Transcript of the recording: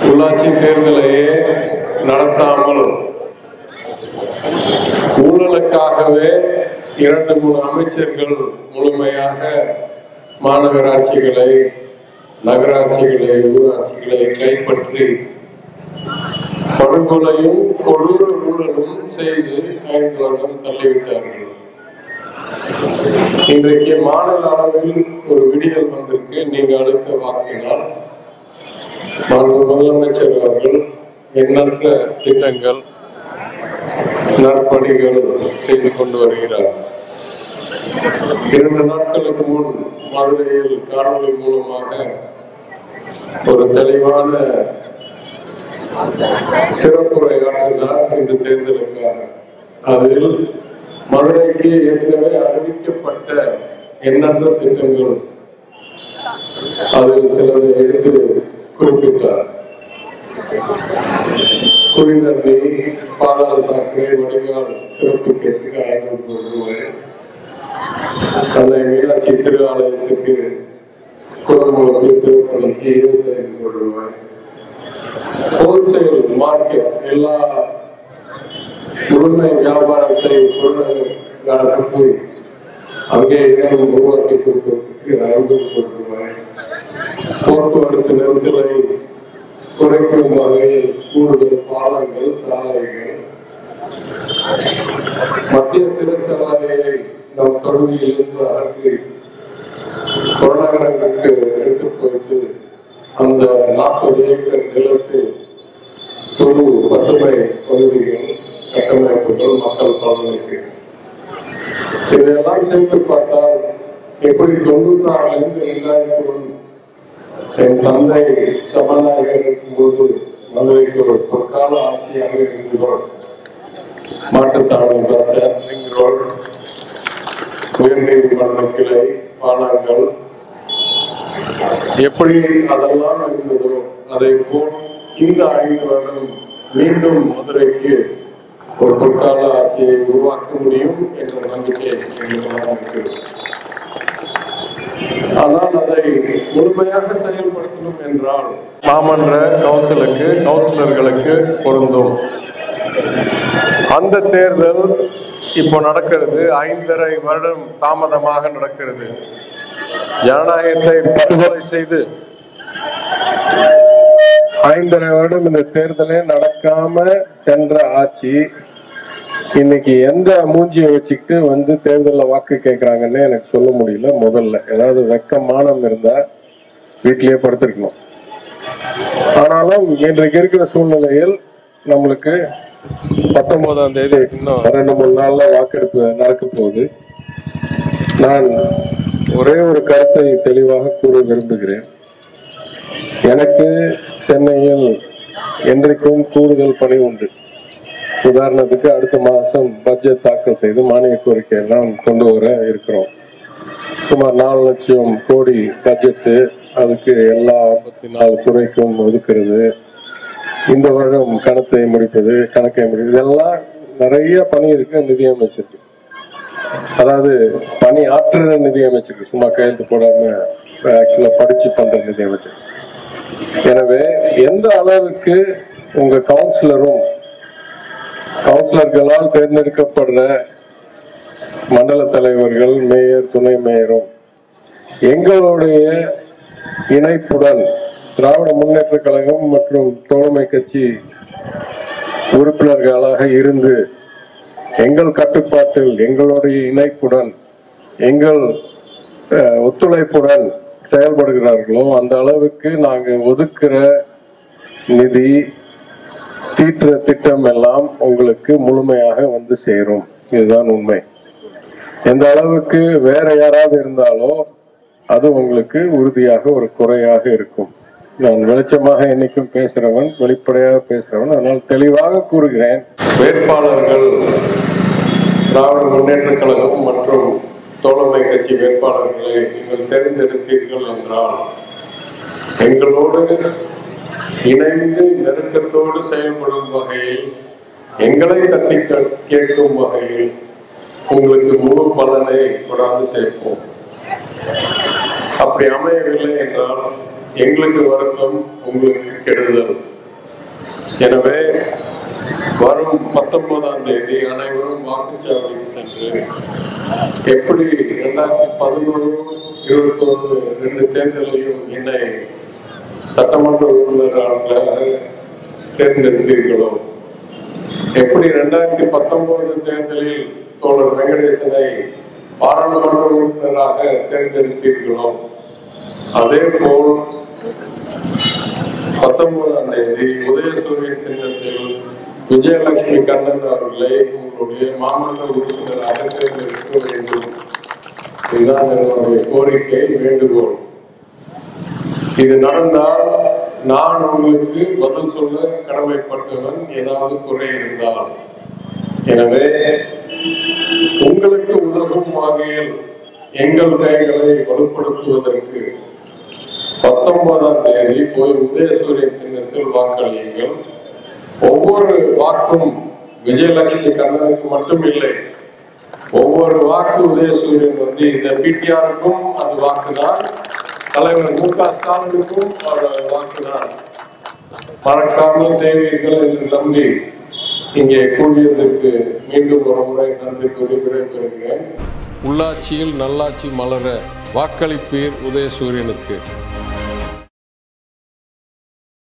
உள்ளாட்சி தேர்தலையே நடத்தாமல் ஊழலுக்காகவே இரண்டு மூணு அமைச்சர்கள் முழுமையாக மாநகராட்சிகளை நகராட்சிகளை ஊராட்சிகளை கைப்பற்றி படுகொலையும் கொடூர ஊழலும் செய்து ஐந்து வருடம் தள்ளிவிட்டார்கள் இன்றைக்கு மாநில அளவில் ஒரு விடியல் வந்திருக்கு நீங்க அளித்த வாக்கினால் மாண்பு முதலமைச்சர் அவர்கள் எண்ணற்ற திட்டங்கள் நற்பணிகள் செய்து கொண்டு வருகிறார் இரண்டு நாட்களுக்கு முன் மதுரையில் காணொலி மூலமாக ஒரு தெளிவான சிறப்புரை ஆற்றினார் இந்த தேர்தலுக்காக அதில் மதுரைக்கு ஏற்கனவே அறிவிக்கப்பட்ட எண்ணற்ற திட்டங்கள் அதில் சிலதை எடுத்து குறிப்பிட்டார் குடிநீர் நீர் பாதாள சாக்கடை வடிகால் சிறப்பிக்கிறதுக்கு ஐநூறு கோடி ரூபாய் கல்லை மீனாட்சி திரு ஆலயத்துக்கு குடமுழுக்கு திருப்பணிக்கு இருபத்தி ஐந்து கோடி ரூபாய் ஹோல்சேல் மார்க்கெட் எல்லா முழுமை வியாபாரத்தை பொருளாதாரத்துக்கு அங்கே இடம் உருவாக்கி கொடுப்பதற்கு ஐம்பது கோடி ரூபாய் போக்குவரத்து நெரிசலை குறைக்கும் வகையில் கூடுதல் பாலங்கள் சாலைகள் மத்திய சிறைச்சாலையை நம் தொகுதியிலிருந்து அகற்றி புறநகரங்களுக்கு எடுத்து போயிட்டு அந்த நாற்பது ஏக்கர் நிலத்தில் புது பசுமை பகுதிகள் கட்டமைப்புகள் மக்கள் பலனுக்கு இதையெல்லாம் சேர்த்து பார்த்தால் எப்படி தொண்ணூத்தி ஆறுலேருந்து ரெண்டாயிரத்தி ஒன்று என் தந்தை சபாநாயகர் இருக்கும்போது மதுரைக்கு ஒரு பொற்கால ஆட்சியாக இருந்தோம் Mattuthavani bus stand ring road உயர்நீதிமன்ற கிளை பாலங்கள் எப்படி அதெல்லாம் இருந்ததோ அதை போல் இந்த ஐந்து வருடம் மீண்டும் மதுரைக்கு ஒரு பொற்கால ஆட்சியை உருவாக்க முடியும் என்ற நம்பிக்கை எங்களுக்கெல்லாம் இருக்கிறது ஆனால் அதை முழுமையாக செயல்படுத்தணும் என்றால் மாமன்ற கவுன்சிலுக்கு கவுன்சிலர்களுக்கு பொருந்தும் அந்த தேர்தல் இப்போ நடக்கிறது ஐந்தரை வருடம் தாமதமாக நடக்கிறது ஜனநாயகத்தை படுகொலை செய்து ஐந்தரை வருடம் இந்த தேர்தலே நடக்காம சென்ற ஆட்சி இன்னைக்கு எந்த மூஞ்சியை வச்சுக்கிட்டு வந்து தேர்தலில் வாக்கு கேட்குறாங்கன்னு எனக்கு சொல்ல முடியல முதல்ல ஏதாவது வெக்க மானம் இருந்தா வீட்டிலேயே படுத்திருக்கணும் ஆனாலும் இன்றைக்கு இருக்கிற சூழ்நிலையில் நம்மளுக்கு பத்தொன்பதாம் தேதி இன்னும் ரெண்டு மூணு நாள்ல வாக்கெடுப்பு நடக்க போகுது நான் ஒரே ஒரு கருத்தை தெளிவாக கூற விரும்புகிறேன் எனக்கு சென்னையில் என்றைக்கும் கூடுதல் பணி உண்டு உதாரணத்துக்கு அடுத்த மாதம் பட்ஜெட் தாக்கல் செய்து மானிய கோரிக்கை எல்லாம் கொண்டு வர இருக்கிறோம் சுமார் நாலு லட்சம் கோடி பட்ஜெட்டு அதுக்கு எல்லா ஐம்பத்தி நாலு துறைக்கும் ஒதுக்குறது இந்த வருடம் கணத்தை முடிப்பது கணக்கை முடிப்பது இதெல்லாம் நிறைய பணி இருக்கு நிதியமைச்சருக்கு அதாவது பணி ஆற்றுற நிதியமைச்சருக்கு சும்மா கையெழுத்து போடாம ஆக்சுவலா படிச்சு பண்ற நிதியமைச்சர் எனவே எந்த அளவுக்கு உங்க கவுன்சிலரும் கவுன்சிலர்களால் தேர்ந்தெடுக்கப்படுற மண்டல தலைவர்கள் மேயர் துணை மேயரும் எங்களுடைய இணைப்புடன் திராவிட முன்னேற்ற கழகம் மற்றும் தோழமை கட்சி உறுப்பினர்களாக இருந்து எங்கள் கட்டுப்பாட்டில் எங்களுடைய இணைப்புடன் எங்கள் அஹ், ஒத்துழைப்புடன் செயல்படுகிறார்களோ அந்த அளவுக்கு நாங்கள் ஒதுக்குற நிதி தீட்டுற திட்டம் எல்லாம் உங்களுக்கு முழுமையாக வந்து சேரும் இதுதான் உண்மை எந்த அளவுக்கு வேற யாராவது இருந்தாலோ அது உங்களுக்கு உறுதியாக ஒரு குறையாக இருக்கும் நான் வெளிச்சமாக என்னைக்கும் பேசுறவன் வெளிப்படையாக பேசுறவன் அதனால் தெளிவாக கூறுகிறேன் வேட்பாளர்கள் திராவிட முன்னேற்ற கழகம் மற்றும் தோழமை கட்சி வேட்பாளர்களை நீங்கள் தேர்ந்தெடுத்தீர்கள் என்றால் எங்களோடு இணைந்து நெருக்கத்தோடு செயல்படும் வகையில் எங்களை தட்டி கே- கேட்கும் வகையில் உங்களுக்கு முழு பலனை கொண்டாந்து சேர்ப்போம் அப்படி அமையவில்லை என்றால் எங்களுக்கு வருத்தம் உங்களுக்கு கெடுதல் எனவே வரும் பத்தொன்பதாம் தேதி அனைவரும் வாக்குச்சாவடிக்கு சென்று எப்படி இரண்டாயிரத்தி பதினொன்று இருபத்தி ஒன்று ரெண்டு தேர்தலையும் என்னை சட்டமன்ற உறுப்பினராக தேர்ந்தெடுத்தீர்களோ எப்படி ரெண்டாயிரத்தி பத்தொன்பது தேர்தலில் தோழர் வெங்கடேசனை பாராளுமன்ற உறுப்பினராக தேர்ந்தெடுத்தீர்களோ அதே போல் பத்தொன்பதாம் தேதி உதயசூரியன் சின்னத்தில் விஜயலட்சுமி கண்ணன் அவர்களை உங்களுடைய மாமன்ற உறுப்பினராக தேர்ந்தெடுக்க வேண்டும் இதுதான் என்னுடைய கோரிக்கை வேண்டுகோள் இது நடந்தால் நான் உங்களுக்கு பதில் சொல்ல கடமைப்பட்டவன் ஏதாவது குறை இருந்தால் எனவே உங்களுக்கு உதவும் வகையில் எங்கள் கைகளை வலுப்படுத்துவதற்கு பத்தொன்பதாம் தேதி போய் உதயசூரியன் சின்னத்தில் வாக்களியுங்கள் ஒவ்வொரு வாக்கும் விஜயலட்சுமி கண்ணனுக்கு மட்டும் இல்லை ஒவ்வொரு வாக்கு உதயசூரியன் வந்து இந்த பிடிஆருக்கும் அது வாக்குதான் தலைவர் மு க ஸ்டாலினுக்கும் அவர் வாக்குதான் மறக்காமல் செய்வீர்கள் என்று நம்பி இங்கே கூடியதற்கு மீண்டும் ஒரு முறை நன்றி கூறி விடைபெறுகிறேன் உள்ளாட்சியில் நல்லாட்சி மலர வாக்களிப்பீர் உதயசூரியனுக்கு